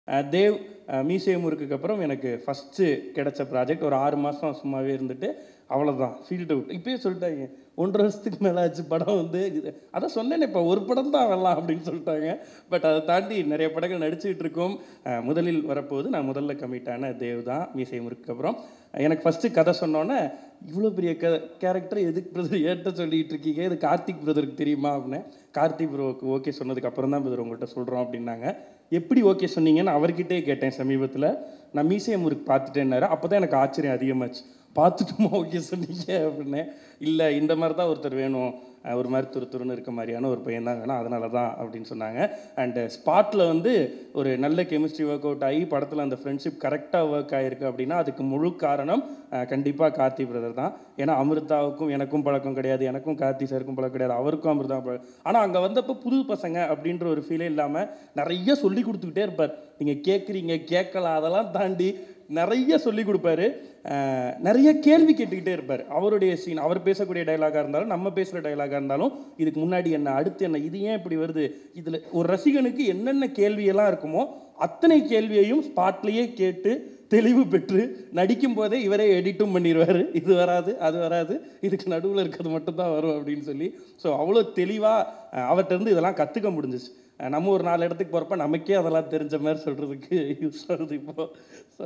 அஹ் தேவ் அஹ் மீசை முறுக்குக்கு அப்புறம் எனக்கு ஃபஸ்ட்டு கிடைச்ச ப்ராஜெக்ட் ஒரு ஆறு மாதம் சும்மாவே இருந்துட்டு அவ்வளோதான் ஃபீல்டு அவுட் இப்பயே சொல்லிட்டாங்க ஒன்றரை வருஷத்துக்கு மேலே ஆச்சு படம் வந்து இது அதான் சொன்னேனே இப்போ ஒரு படம் தான் வரலாம் அப்படின்னு சொல்லிட்டாங்க பட் அதை தாண்டி நிறைய படங்கள் நடிச்சுக்கிட்டு இருக்கோம் அஹ் முதலில் வரப்போகுது நான் முதல்ல கமிட்டான தேவ் தான் மீசை முறுக்கு அப்புறம் எனக்கு ஃபஸ்ட்டு கதை சொன்னோன்னே இவ்வளோ பெரிய க கேரக்டர் எதுக்கு பிரதர் ஏட்ட சொல்லிட்டு இருக்கீங்க இது கார்த்திக் பிரதருக்கு தெரியுமா அப்படின்னு கார்த்திக் ப்ரோவுக்கு ஓகே சொன்னதுக்கு அப்புறம் தான் பிரதர் உங்கள்கிட்ட சொல்கிறோம் அப்படின்னாங்க எப்படி ஓகே சொன்னீங்கன்னு அவர்கிட்டே கேட்டேன் சமீபத்தில் நான் மீசையம் முறுக்கு பார்த்துட்டேன்னாரு அப்போ தான் எனக்கு ஆச்சரியம் அதிகமாச்சு பார்த்துட்டுமா ஓகே சொன்னீங்க அப்படின்னு இல்லை இந்த மாதிரி தான் ஒருத்தர் வேணும் அஹ் ஒரு மாதிரி துரு துருன்னு இருக்க மாதிரியான ஒரு பையன் தான் வேணும் அதனால தான் அப்படின்னு சொன்னாங்க அண்டு ஸ்பாட்டில் வந்து ஒரு நல்ல கெமிஸ்ட்ரி ஒர்க் அவுட் ஆகி படத்தில் அந்த ஃப்ரெண்ட்ஷிப் கரெக்டாக ஒர்க் ஆகிருக்கு அப்படின்னா அதுக்கு முழு காரணம் கண்டிப்பாக கார்த்தி பிரதர் தான் ஏன்னா அமிர்தாவுக்கும் எனக்கும் பழக்கம் கிடையாது எனக்கும் கார்த்தி சாருக்கும் பழக்கம் கிடையாது அவருக்கும் அமிர்தா பழக்கம் ஆனால் அங்கே வந்தப்போ புது பசங்க அப்படின்ற ஒரு ஃபீலே இல்லாமல் நிறைய சொல்லி கொடுத்துக்கிட்டே இருப்பார் நீங்கள் கேட்குறீங்க கேட்கலாம் அதெல்லாம் தாண்டி நிறைய சொல்லி கொடுப்பாரு அஹ் நிறைய கேள்வி கேட்டுக்கிட்டே இருப்பார் அவருடைய சீன் அவர் பேசக்கூடிய டைலாகாக இருந்தாலும் நம்ம பேசுகிற டைலாகாக இருந்தாலும் இதுக்கு முன்னாடி என்ன அடுத்து என்ன இது ஏன் இப்படி வருது இதில் ஒரு ரசிகனுக்கு என்னென்ன கேள்வியெல்லாம் இருக்குமோ அத்தனை கேள்வியையும் ஸ்பாட்லேயே கேட்டு தெளிவு பெற்று நடிக்கும் போதே இவரே எடிட்டும் பண்ணிடுவார் இது வராது அது வராது இதுக்கு நடுவில் இருக்கிறது மட்டும்தான் வரும் அப்படின்னு சொல்லி ஸோ அவ்வளோ தெளிவாக அவர்கிட்ட இருந்து இதெல்லாம் கற்றுக்க முடிஞ்சிச்சு அஹ் நம்ம ஒரு நாலு இடத்துக்கு போகிறப்ப நமக்கே அதெல்லாம் தெரிஞ்ச மாதிரி சொல்கிறதுக்கு யூஸ் ஆகுது இப்போது ஸோ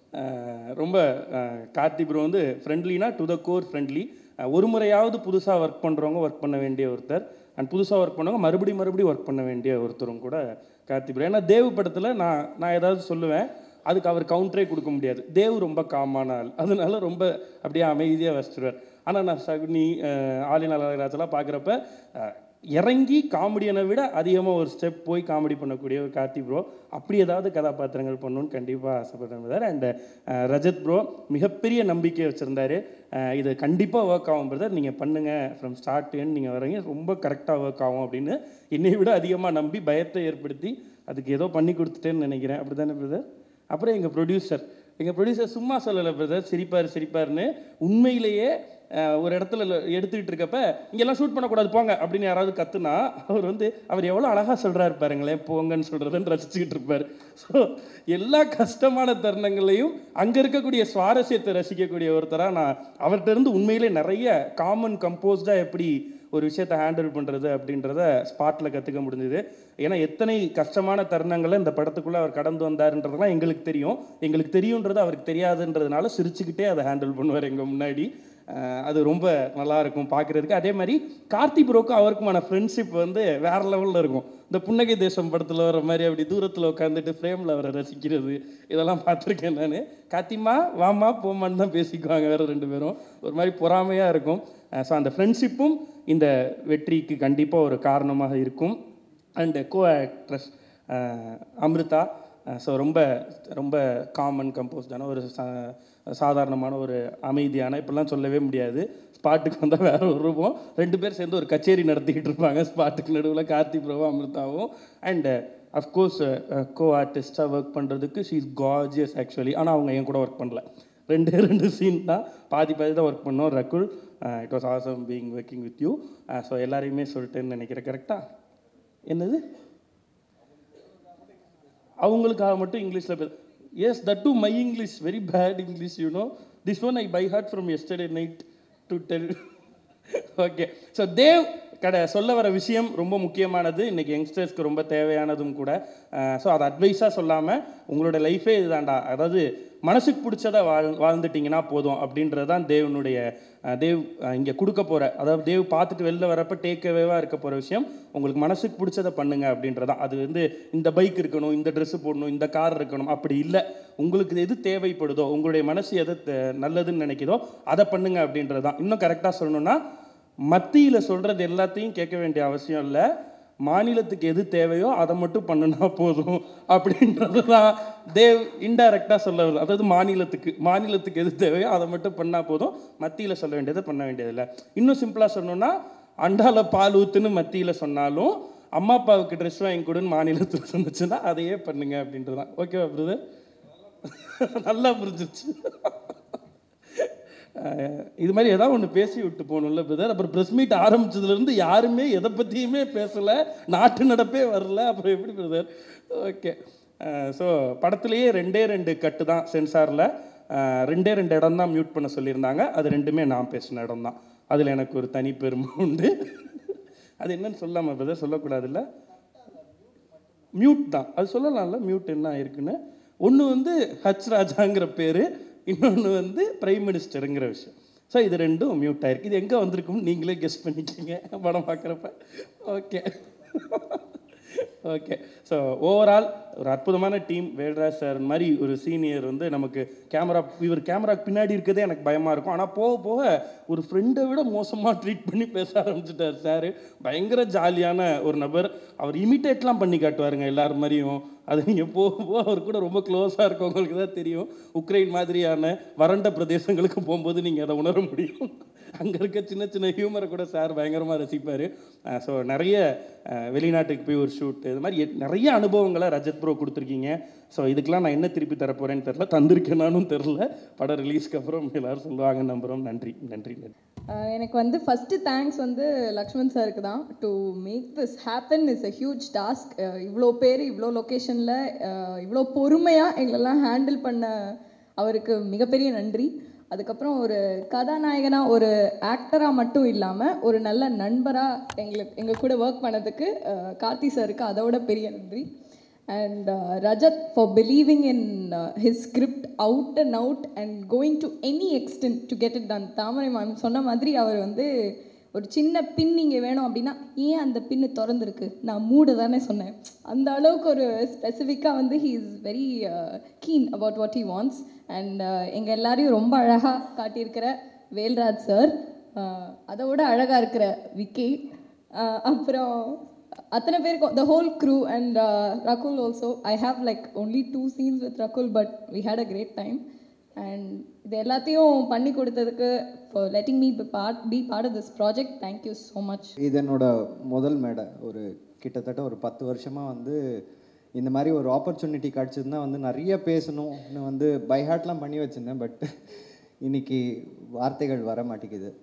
ரொம்ப அஹ், கார்த்தி ப்ரோ வந்து ஃப்ரெண்ட்லினா டு த கோர் ஃப்ரெண்ட்லி ஒரு முறையாவது புதுசாக ஒர்க் பண்ணுறவங்க ஒர்க் பண்ண வேண்டிய ஒருத்தர் அண்ட் புதுசாக ஒர்க் பண்ணவங்க மறுபடியும் மறுபடியும் ஒர்க் பண்ண வேண்டிய ஒருத்தரும் கூட கார்த்தி ப்ரோ ஏன்னா தேவ் படத்தில் நான் நான் ஏதாவது சொல்லுவேன் அதுக்கு அவர் கவுண்டரே கொடுக்க முடியாது தேவ் ரொம்ப காமான ஆள் அதனால ரொம்ப அப்படியே அமைதியாக வச்சிருவார் ஆனால் நான் சகுனி அஹ், ஆலின் அழகராஜெல்லாம் பார்க்குறப்ப இறங்கி காமெடியனை விட அதிகமாக ஒரு ஸ்டெப் போய் காமெடி பண்ணக்கூடிய ஒரு கார்த்தி ப்ரோ அப்படி ஏதாவது கதாபாத்திரங்கள் பண்ணணும்னு கண்டிப்பாக ஆசைப்பட்டிருந்தார் அண்ட் ரஜத் ப்ரோ மிகப்பெரிய நம்பிக்கை வச்சுருந்தாரு இது கண்டிப்பாக ஒர்க் ஆகும் பிரதர் நீங்கள் பண்ணுங்கள் ஃப்ரம் ஸ்டார்ட் எண்ட் நீங்கள் வரீங்க ரொம்ப கரெக்டாக ஒர்க் ஆகும் அப்படின்னு என்னை விட அதிகமாக நம்பி பயத்தை ஏற்படுத்தி அதுக்கு ஏதோ பண்ணி கொடுத்துட்டேன்னு நினைக்கிறேன் அப்படி தானே பிரதர் அப்புறம் எங்கள் ப்ரொடியூசர் எங்கள் ப்ரொடியூசர் சும்மா சொல்லலை பிரதர் சிரிப்பார் சிரிப்பார்னு உண்மையிலேயே அஹ், ஒரு இடத்துல ல- எடுத்துக்கிட்டு இருக்கப்ப இங்கெல்லாம் ஷூட் பண்ணக்கூடாது போங்க அப்படின்னு யாராவது கத்துனா அவர் வந்து அவர் எவ்வளோ அழகாக சொல்கிறாரு பாருங்களேன் போங்கன்னு சொல்கிறதுன்னு ரசிச்சுக்கிட்டு இருப்பார் ஸோ எல்லா கஷ்டமான தருணங்களையும் அங்கே இருக்கக்கூடிய சுவாரஸ்யத்தை ரசிக்கக்கூடிய ஒருத்தராக நான் அவர்கிட்ட இருந்து உண்மையிலே நிறைய காமன் கம்போஸ்டாக எப்படி ஒரு விஷயத்தை ஹேண்டில் பண்ணுறது அப்படின்றத ஸ்பாட்டில் கற்றுக்க முடிஞ்சுது ஏன்னா எத்தனை கஷ்டமான தருணங்களை இந்த படத்துக்குள்ளே அவர் கடந்து வந்தாருன்றதெல்லாம் எங்களுக்கு தெரியும் எங்களுக்கு தெரியுன்றது அவருக்கு தெரியாதுன்றதுனால சிரிச்சுக்கிட்டே அதை ஹேண்டில் பண்ணுவார் எங்கள் முன்னாடி அஹ் அது ரொம்ப நல்லா இருக்கும் பார்க்குறதுக்கு அதே மாதிரி கார்த்தி ப்ரோக்கும் அவருக்குமான ஃப்ரெண்ட்ஷிப் வந்து வேற லெவலில் இருக்கும் இந்த புன்னகை தேசம் படத்தில் வர மாதிரி அப்படி தூரத்தில் உட்காந்துட்டு ஃப்ரேமில் அவரை ரசிக்கிறது இதெல்லாம் பார்த்துருக்கேன் நான் கார்த்திமா வாமா போமான்னு தான் பேசிக்குவாங்க வேற ரெண்டு பேரும் ஒரு மாதிரி பொறாமையாக இருக்கும் ஸோ அந்த ஃப்ரெண்ட்ஷிப்பும் இந்த வெற்றிக்கு கண்டிப்பாக ஒரு காரணமாக இருக்கும் and co actress Amritha so ரொம்ப ரொம்ப காமன் கம்போஸ்டான ஒரு சா சாதாரணமான ஒரு அமைதியான இப்படிலாம் சொல்லவே முடியாது ஸ்பாட்டுக்கு வந்தால் வேற ஒரு ரூபம் ரெண்டு பேர் சேர்ந்து ஒரு கச்சேரி நடத்திக்கிட்டு இருப்பாங்க ஸ்பாட்டுக்கு நடுவில் கார்த்தி ப்ரோவும் அமிர்தாவும் அண்ட் அஃப்கோர்ஸ் கோ ஆர்டிஸ்டாக ஒர்க் பண்ணுறதுக்கு ஷீ இஸ் காஜியஸ் ஆக்சுவலி ஆனால் அவங்க என் கூட ஒர்க் பண்ணல ரெண்டு ரெண்டு சீன் தான் பாதி பாதி தான் ஒர்க் பண்ணோம் Rakul it was awesome being working with you so எல்லாரையுமே சொல்லிட்டேன்னு நினைக்கிறேன் கரெக்டாக என்னது அவங்களுக்காக மட்டும் இங்கிலீஷில் பேச yes that to my English very bad English you know this one I by heart from yesterday night to tell okay so தேவ் கடை சொல்ல வர விஷயம் ரொம்ப முக்கியமானது இன்றைக்கி யங்ஸ்டர்ஸ்க்கு ரொம்ப தேவையானதும் கூட ஸோ அதை அட்வைஸாக சொல்லாமல் உங்களோட லைஃபே இதுதான்டா அதாவது மனசுக்கு பிடிச்சதை வாழ் வாழ்ந்துட்டிங்கன்னா போதும் அப்படின்றது தான் தேவனுடைய அஹ், தேவ் இங்கே கொடுக்க போகிற அதாவது தேவ் பார்த்துட்டு வெளில வரப்போ டேக்அவேவாக இருக்க போகிற விஷயம் உங்களுக்கு மனசுக்கு பிடிச்சதை பண்ணுங்க அப்படின்றதான் அது வந்து இந்த பைக் இருக்கணும் இந்த ட்ரெஸ்ஸு போடணும் இந்த கார் இருக்கணும் அப்படி இல்லை உங்களுக்கு எது தேவைப்படுதோ உங்களுடைய மனசு எது தே- நல்லதுன்னு நினைக்குதோ அதை பண்ணுங்க அப்படின்றது தான் இன்னும் கரெக்டாக சொல்லணும்னா மத்தியில் சொல்கிறது எல்லாத்தையும் கேட்க வேண்டிய அவசியம் இல்லை மாநிலத்துக்கு எது தேவையோ அதை மட்டும் பண்ணுனா போதும் அப்படின்றது தான் தேவ் இன்டைரக்டாக சொல்ல வருது அதாவது மாநிலத்துக்கு மாநிலத்துக்கு எது தேவையோ அதை மட்டும் பண்ணால் போதும் மத்தியில் சொல்ல வேண்டியதை பண்ண வேண்டியதில்லை இன்னும் சிம்பிளாக சொல்லணும்னா அண்டால பால் ஊத்துன்னு மத்தியில் சொன்னாலும் அம்மா அப்பாவுக்கு ட்ரெஸ் வாங்கி கொடுன்னு மாநிலத்தில் சொன்னுச்சுன்னா அதையே பண்ணுங்க அப்படின்றது தான் ஓகேவா பிரதர் நல்லா புரிஞ்சிருச்சு அஹ் இது மாதிரி ஏதாவது ஒன்று பேசி விட்டு போகணும்ல பிரதர் அப்புறம் ப்ரெஸ் மீட் ஆரம்பிச்சதுலேருந்து யாருமே எதை பற்றியுமே பேசலை நாட்டு நடப்பே வரல அப்புறம் எப்படி பிரதர் ஓகே ஸோ படத்துலேயே ரெண்டே ரெண்டு கட்டு தான் சென்சாரில் ரெண்டே ரெண்டு இடம் தான் மியூட் பண்ண சொல்லியிருந்தாங்க அது ரெண்டுமே நான் பேசின இடம் தான் அதில் எனக்கு ஒரு தனி பெருமை உண்டு அது என்னன்னு சொல்லாமல் பிரதர் சொல்லக்கூடாதுல்ல மியூட் தான் அது சொல்லலாம்ல மியூட் என்ன இருக்குன்னு ஒன்று வந்து ஹச் ராஜாங்கிற பேர் இன்னொன்று வந்து பிரைம் மினிஸ்டருங்கிற விஷயம் ஸோ இது ரெண்டும் மியூட் ஆயிருக்கு இது எங்கே வந்திருக்கும்னு நீங்களே கெஸ் பண்ணிக்கோங்க படம் பார்க்குறப்ப ஓகே ஓகே ஸோ ஓவரால் ஒரு அற்புதமான டீம் வேல்ராஜ் சார் மாதிரி ஒரு சீனியர் வந்து நமக்கு கேமரா இவர் கேமராக்கு பின்னாடி இருக்கதே எனக்கு பயமாக இருக்கும் ஆனால் போக போக ஒரு ஃப்ரெண்டை விட மோசமாக ட்ரீட் பண்ணி பேச ஆரம்பிச்சிட்டார் சார் பயங்கர ஜாலியான ஒரு நபர் அவர் இமிட்டேட்லாம் பண்ணி காட்டுவாருங்க எல்லார் மாதிரியும் அது நீங்கள் போக போக அவர் கூட ரொம்ப க்ளோஸாக இருக்கவங்களுக்கு தான் தெரியும் உக்ரைன் மாதிரியான வறண்ட பிரதேசங்களுக்கு போகும்போது நீங்கள் அதை உணர முடியும் அங்கே இருக்க சின்ன சின்ன ஹியூமரை கூட சார் பயங்கரமாக ரசிப்பார் ஸோ நிறைய அஹ், வெளிநாட்டுக்கு போய் ஒரு ஷூட் இது மாதிரி எ- நிறைய அனுபவங்களை ரஜத் ப்ரோ கொடுத்துருக்கீங்க ஸோ இதுக்கெல்லாம் நான் என்ன திருப்பி தர போகிறேன்னு தெரில தந்திருக்கேன் நானும் தெரில படம் ரிலீஸ்க்கு அப்புறம் எல்லாரும் சொல்லுவாங்க நம்புகிறோம் நன்றி நன்றி நன்றி ஆஹ் எனக்கு வந்து ஃபஸ்ட்டு தேங்க்ஸ் வந்து லக்ஷ்மண் சாருக்கு தான் to make this happen is a huge task இவ்வளோ பேர் இவ்வளோ லொக்கேஷனில் இவ்வளோ பொறுமையாக எங்களெல்லாம் ஹேண்டில் பண்ண அவருக்கு மிகப்பெரிய நன்றி அதுக்கப்புறம் ஒரு கதாநாயகனாக ஒரு ஆக்டராக மட்டும் இல்லாமல் ஒரு நல்ல நண்பராக எங்களுக்கு எங்கள் கூட ஒர்க் பண்ணதுக்கு ஆஹ் கார்த்தி சாருக்கு அதோட பெரிய நன்றி and uh, Rajat for believing in uh, his script out and out and going to any extent to get it done. Thamarai ma'am சொன்ன மாதிரி அவர் வந்து ஒரு சின்ன பின் இங்கே வேணும் அப்படின்னா ஏன் அந்த பின்னு திறந்துருக்கு நான் மூட தானே சொன்னேன் அந்த அளவுக்கு ஒரு ஸ்பெசிஃபிக்காக வந்து he is very keen about what he wants and எங்கள் எல்லாரையும் ரொம்ப அழகாக காட்டியிருக்கிற வேல்ராஜ் சார் அதை விட அழகாக இருக்கிற விக்கி அப்புறம் அத்தனை பேருக்கும் the whole crew and Rakul also I have like only two scenes with Rakul but we had a great time and இது எல்லாத்தையும் பண்ணி கொடுத்ததுக்கு for letting me part be part of this project thank you so much இது என்னோட முதல் மேடை ஒரு கிட்டத்தட்ட ஒரு பத்து வருஷமாக வந்து இந்த மாதிரி ஒரு ஆப்பர்ச்சுனிட்டி கிடச்சதுன்னா வந்து நிறைய பேசணும்னு வந்து பை ஹார்ட்லாம் பண்ணி வச்சுருந்தேன் பட் இன்னைக்கு வார்த்தைகள் வர மாட்டேங்குது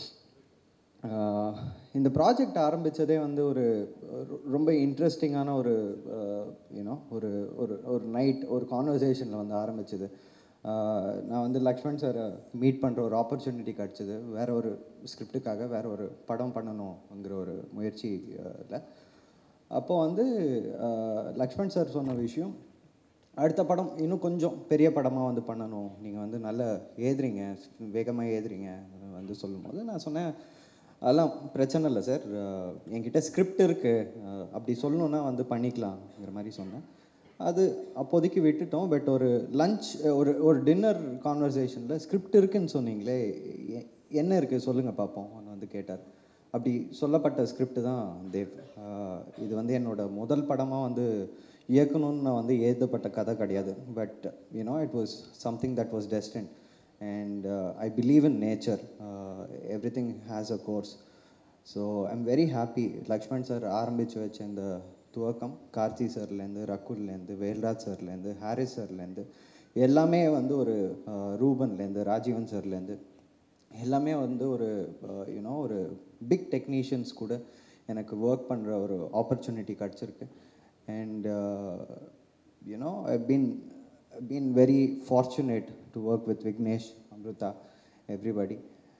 ஆஹ் இந்த ப்ராஜெக்ட் ஆரம்பித்ததே வந்து ஒரு ரொ- ரொம்ப இன்ட்ரெஸ்டிங்கான ஒரு யூனோ ஒரு ஒரு ஒரு நைட் ஒரு கான்வர்சேஷனில் வந்து ஆரம்பிச்சது ஆஹ் நான் வந்து லக்ஷ்மண் சாரை மீட் பண்ணுற ஒரு ஆப்பர்ச்சுனிட்டி கிடச்சிது வேற ஒரு ஸ்கிரிப்டுக்காக வேற ஒரு படம் பண்ணணுங்கிற ஒரு முயற்சியில் அப்போ வந்து ஆஹ் லக்ஷ்மண் சார் சொன்ன விஷயம் அடுத்த படம் இன்னும் கொஞ்சம் பெரிய படமாக வந்து பண்ணணும் நீங்கள் வந்து நல்ல ஏதுறீங்க வேகமாக ஏதுறீங்க வந்து சொல்லும்போது நான் சொன்னேன் அதெல்லாம் பிரச்சனை இல்லை சார் அஹ் என்கிட்ட ஸ்கிரிப்ட் இருக்குது அப்படி சொல்லணுன்னா வந்து பண்ணிக்கலாம்ங்கிற மாதிரி சொன்னேன் அது அப்போதைக்கு விட்டுட்டோம் பட் ஒரு லஞ்ச் ஒரு ஒரு டின்னர் கான்வர்சேஷனில் ஸ்கிரிப்ட் இருக்குன்னு சொன்னீங்களே எ- என்ன இருக்குது சொல்லுங்கள் பார்ப்போம் வந்து கேட்டார் அப்படி சொல்லப்பட்ட ஸ்கிரிப்ட் தான் தேவ் ஆஹ் இது வந்து என்னோட முதல் படமாக வந்து இயக்கணும்னு நான் வந்து எழுதப்பட்ட கதை கிடையாது but you know it was something that was destined and I believe in nature everything has a course so I'm very happy Lakshman sir ஆரம்பித்து வச்ச இந்த துவக்கம் கார்த்தி சார்லேருந்து ரகுல்லேருந்து வேல்ராஜ் சார்லேருந்து ஹாரிஸ் சார்லேருந்து எல்லாமே வந்து ஒரு ஆஹ் ரூபன்லேருந்து ராஜீவன் சார்லேருந்து எல்லாமே வந்து ஒரு யூனோ ஒரு பிக் டெக்னீஷியன்ஸ் கூட எனக்கு ஒர்க் பண்ணுற ஒரு ஆப்பர்ச்சுனிட்டி கிடச்சிருக்கு and you know I been been very fortunate to work with Vignesh Amrutha everybody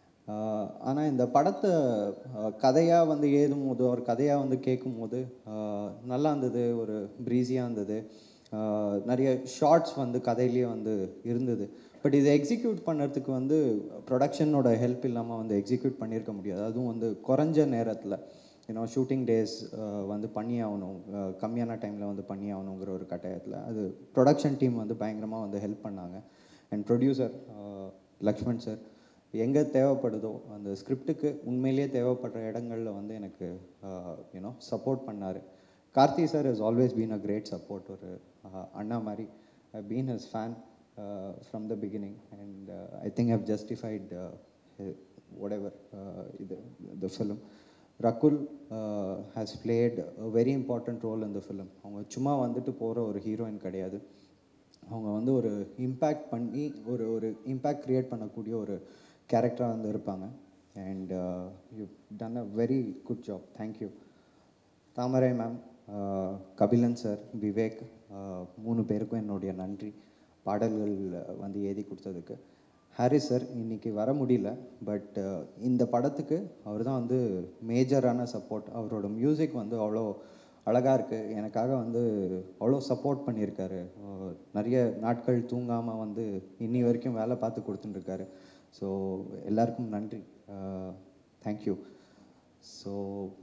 ஆனால் இந்த படத்தை கதையாக வந்து எழுதும் போது ஒரு கதையாக வந்து கேட்கும் போது ஆஹ் நல்லா இருந்தது ஒரு ப்ரீஸியாக இருந்தது ஆஹ் நிறைய ஷார்ட்ஸ் வந்து கதையிலேயே வந்து இருந்தது பட் இதை எக்ஸிக்யூட் பண்ணுறதுக்கு வந்து ப்ரொடக்ஷனோட ஹெல்ப் இல்லாமல் வந்து எக்ஸிக்யூட் பண்ணியிருக்க முடியாது அதுவும் வந்து குறைஞ்ச நேரத்தில் ஏன்னா ஷூட்டிங் டேஸ் வந்து பண்ணி ஆகணும் அஹ் கம்மியான டைமில் வந்து பண்ணி ஆகணுங்கிற ஒரு கட்டாயத்தில் அது ப்ரொடக்ஷன் டீம் வந்து பயங்கரமாக வந்து ஹெல்ப் பண்ணாங்க அண்ட் ப்ரொடியூசர் லக்ஷ்மண் சார் எங்கே தேவைப்படுதோ அந்த ஸ்கிரிப்டுக்கு உண்மையிலேயே தேவைப்படுற இடங்களில் வந்து எனக்கு யூனோ சப்போர்ட் பண்ணார் Karthi sir is always been a great support ஒரு uh, அண்ணா மாதிரி been his fan from the beginning and I think how justified whatever uh, இது the film Rakul has played a very important role in the film அவங்க சும்மா வந்துட்டு போகிற ஒரு heroine கிடையாது அவங்க வந்து ஒரு இம்பேக்ட் பண்ணி ஒரு ஒரு இம்பேக்ட் க்ரியேட் பண்ணக்கூடிய ஒரு கேரக்டராக வந்து இருப்பாங்க and you done a very good job thank you Thamarai ma'am Kabilan sir Vivek ஆஹ் மூணு பேருக்கும் என்னுடைய நன்றி பாடல்கள் வந்து எழுதி கொடுத்ததுக்கு ஹாரிஸ் சார் இன்னைக்கு வர முடியல பட் இந்த படத்துக்கு அவர் தான் வந்து மேஜரான சப்போர்ட் அவரோட மியூசிக் வந்து அவ்வளோ அழகாக இருக்குது எனக்காக வந்து அவ்வளோ சப்போர்ட் பண்ணியிருக்காரு அஹ் நிறைய நாட்கள் தூங்காமல் வந்து இன்னி வரைக்கும் வேலை பார்த்து கொடுத்துட்டுருக்காரு ஸோ எல்லாருக்கும் நன்றி தேங்க்யூ ஸோ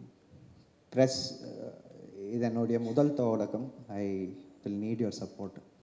ப்ரெஸ் இது என்னுடைய முதல் தொடக்கம் I will need your support